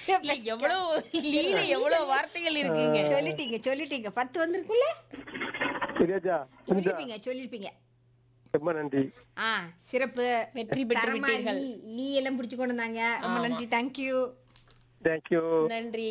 இல்ல எவ்வளவு லீல எவ்வளவு வார்த்தைகள் இருக்குங்க சொல்லிட்டீங்க சொல்லிட்டீங்க பத்து வந்திருக்குல்ல சரியாச்சா புரிஞ்சா சொல்லிருப்பீங்க சொல்லிருப்பீங்க ரொம்ப நன்றி ஆ சிறப்பு வெற்றி பெற்று தரமா விட்டீர்கள். லீ லீ எல்லாம் பிடிச்சு கொண்டு வந்தாங்க ரொம்ப நன்றி தேங்க்யூ தேங்க்யூ நன்றி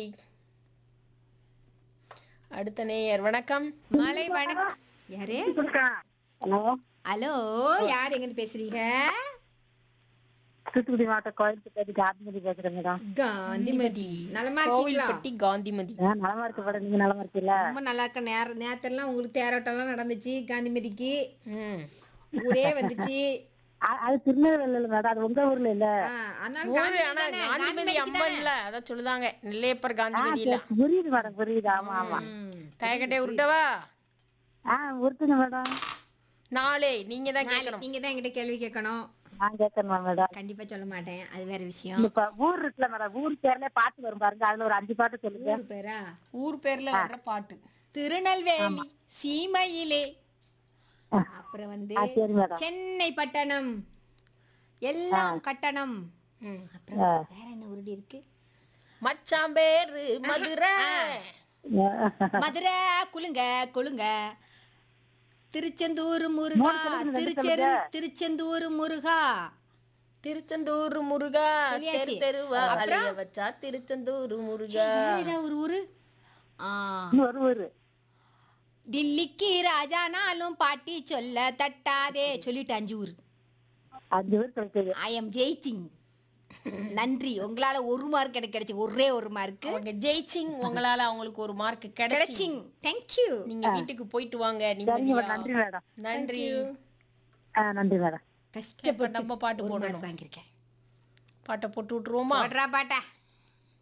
அடுத்த நேயர் வணக்கம் மலை வணக்கம் யாரு ஹலோ ஹலோ யார் எங்க பேசுறீங்க தூத்துக்குடி மாவட்டம் கோயில்பட்டி காந்திமதி பேசுறேன் மேடம் காந்திமதி நலமா இருக்கீங்களா கோவில்பட்டி காந்திமதி ஆ, நலமா இருக்க மேடம் நீங்க நலமா இருக்கீங்களா ரொம்ப நல்லா இருக்க நேர நேரத்தெல்லாம் உங்களுக்கு தேரோட்டம்லாம் நடந்துச்சு காந்திமதிக்கு ம். ஊரே வந்துச்சு அ- அது திருநெல்வேலியில மேடம் அது உங்க ஊர்ல இல்ல ஆ, அதனால ஊரு காந்திமதி ஆனா தானே, காந்திமதி காந்திமதிக்கு தானே. அம்மன்ல அதான் சொல்லுதாங்க நெல்லையப்பர் ஆ, காந்திமதியில சரி, புரியுது மேடம் புரியுது ஆமா ஆமா ம். தயக்கட்டே உருட்டவா ஆ உருட்டுங்க மேடம் நாளே நீங்க தான் நாளை கேட்கணும் நீங்க தான் என்கிட்ட கேள்வி கேட்கணும் நான் கேட்கணுமா மேடம் கண்டிப்பா சொல்ல மாட்டேன் அது வேற விஷயம் இப்ப ஊர் இருக்குல்ல மேடம் ஊர் பேர்ல பாட்டு வரும் பாருங்க அதுல ஒரு அஞ்சு பாட்டு சொல்லுங்க ஊர் பேரா ஊர் பேர்ல வர்ற பாட்டு திருநெல்வேலி சீமையிலே அப்புறம் வந்து ஆ, சரி மேடம் சென்னை பட்டணம் எல்லாம் கட்டணம் ம். அப்புறம் வேற என்ன உருடி இருக்கு மச்சான் பேரு மதுரை மதுரை குலுங்க குலுங்க திருச்செந்தூர் முருகா திருச்செரு திருச்செந்தூர் முருகா திருச்செந்தூர் முருகா தெரு சொல்லியாச்சு. தெருவா அலைய வச்சா திருச்செந்தூர் முருகா வேற ஏதாவது ஒரு ஊரு ஆ இன்னும் ஒரு ஊரு டில்லிக்கு ராஜானாலும் பாட்டி சொல்ல தட்டாதே சொல்லிட்டு அஞ்சு ஊர் அஞ்சு ஊர் கிடைச்சது ஐ எம் ஜெயிச்சிங் நன்றி உங்களால ஒரு மார்க் எனக்கு கிடைச்சு ஒரே ஒரு மார்க் அவங்க ஜெயிச்சிங் உங்களால அவங்களுக்கு ஒரு மார்க் கிடைச்சி கிடைச்சிங் தேங்க்யூ நீங்க வீட்டுக்கு போயிட்டு வாங்க சரிங்க நீங்க மேடம் நன்றி மேடம் நன்றி ஆ, நன்றி மேடம் இப்ப கஷ்டப்பட்டு நம்ம பாட்டு ஒரு போடணும் மார்க் வாங்கியிருக்கேன் பாட்டை போட்டு விட்டுருவோமா போடுறா பாட்டா